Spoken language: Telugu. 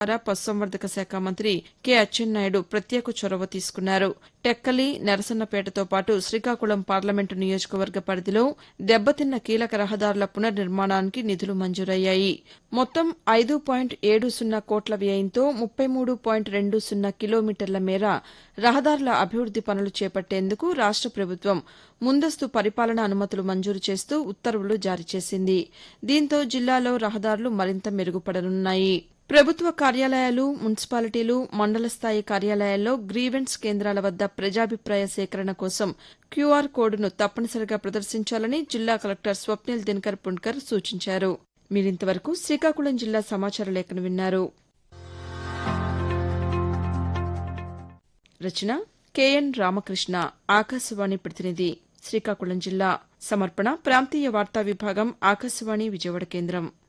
పశుసంవర్ధక శాఖ మంత్రి కె అచ్చెన్నాయుడు ప్రత్యేక చొరవ తీసుకున్నారు టెక్కలి నరసన్నపేటతో పాటు శ్రీకాకుళం పార్లమెంటు నియోజకవర్గ పరిధిలో దెబ్బతిన్న కీలక రహదారుల పునర్నిర్మాణానికి నిధులు మంజూరయ్యాయి మొత్తం ఐదు పాయింట్ ఏడు సున్నా కోట్ల వ్యయంతో ముప్పై మూడు పాయింట్ రెండు సున్నా కిలోమీటర్ల మేర రహదారుల అభివృద్ది పనులు చేపట్టేందుకు రాష్ట ప్రభుత్వం ముందస్తు పరిపాలనా అనుమతులు మంజూరు చేస్తూ ఉత్తర్వులు జారీ చేసింది దీంతో జిల్లాలో రహదారులు మరింత మెరుగుపడనున్నాయి ప్రభుత్వ కార్యాలయాలు మున్సిపాలిటీలు మండల స్థాయి కార్యాలయాల్లో గ్రీవెన్స్ కేంద్రాల వద్ద ప్రజాభిప్రాయ సేకరణ కోసం క్యూఆర్ కోడ్ను తప్పనిసరిగా ప్రదర్శించాలని జిల్లా కలెక్టర్ స్వప్నిల్ దినకర్ పుణ్కర్ సూచించారు మీరింతవరకు శ్రీకాకుళం జిల్లా సమాచార లేఖను విన్నారు రచన కెఎన్ రామకృష్ణ ఆకాశవాణి ప్రతినిధి శ్రీకాకుళం జిల్లా సమర్పణ ప్రాంతీయ వార్తా విభాగం ఆకాశవాణి విజయవాడ కేంద్రం